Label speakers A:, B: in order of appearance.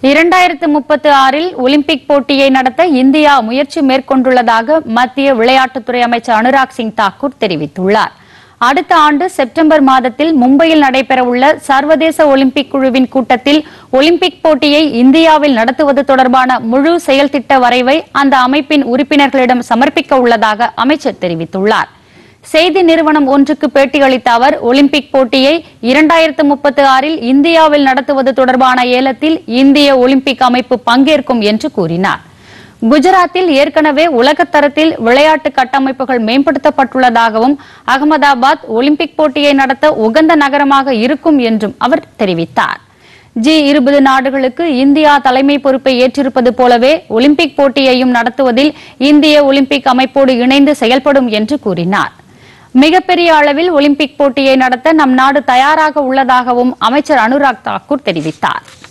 A: இரண்டாயிரத்து முப்பத்து ஆறில் ஒலிம்பிக் போட்டியை நடத்த இந்தியா முயற்சி மேற்கொண்டுள்ளதாக மத்திய விளையாட்டுத்துறை அமைச்சர் அனுராக் சிங் தாக்கூர் தெரிவித்துள்ளார் அடுத்த ஆண்டு செப்டம்பர் மாதத்தில் மும்பையில் நடைபெறவுள்ள சர்வதேச ஒலிம்பிக் குழுவின் கூட்டத்தில் ஒலிம்பிக் போட்டியை இந்தியாவில் நடத்துவது தொடர்பான முழு செயல் திட்ட வரைவை அந்த அமைப்பின் உறுப்பினர்களிடம் சமர்ப்பிக்க உள்ளதாக அமைச்சர் தெரிவித்துள்ளார் செய்தி நிறுவனம் ஒன்றுக்கு பேட்டியளித்த அவர் ஒலிம்பிக் போட்டியை இரண்டாயிரத்து முப்பத்தி ஆறில் இந்தியாவில் நடத்துவது தொடர்பான ஏலத்தில் இந்திய ஒலிம்பிக் அமைப்பு பங்கேற்கும் என்று கூறினார் குஜராத்தில் ஏற்கனவே உலகத்தரத்தில் விளையாட்டு கட்டமைப்புகள் மேம்படுத்தப்பட்டுள்ளதாகவும் அகமதாபாத் ஒலிம்பிக் போட்டியை நடத்த உகந்த நகரமாக இருக்கும் என்றும் அவர் தெரிவித்தார் ஜி இருபது நாடுகளுக்கு இந்தியா தலைமை பொறுப்பை ஏற்றிருப்பது போலவே ஒலிம்பிக் போட்டியையும் நடத்துவதில் இந்திய ஒலிம்பிக் அமைப்போடு இணைந்து செயல்படும் என்று கூறினார் மிகப்பெரிய அளவில் ஒலிம்பிக் போட்டியை நடத்த நம் நாடு தயாராக உள்ளதாகவும் அமைச்சர் அனுராக் தாக்கூர் தெரிவித்தார்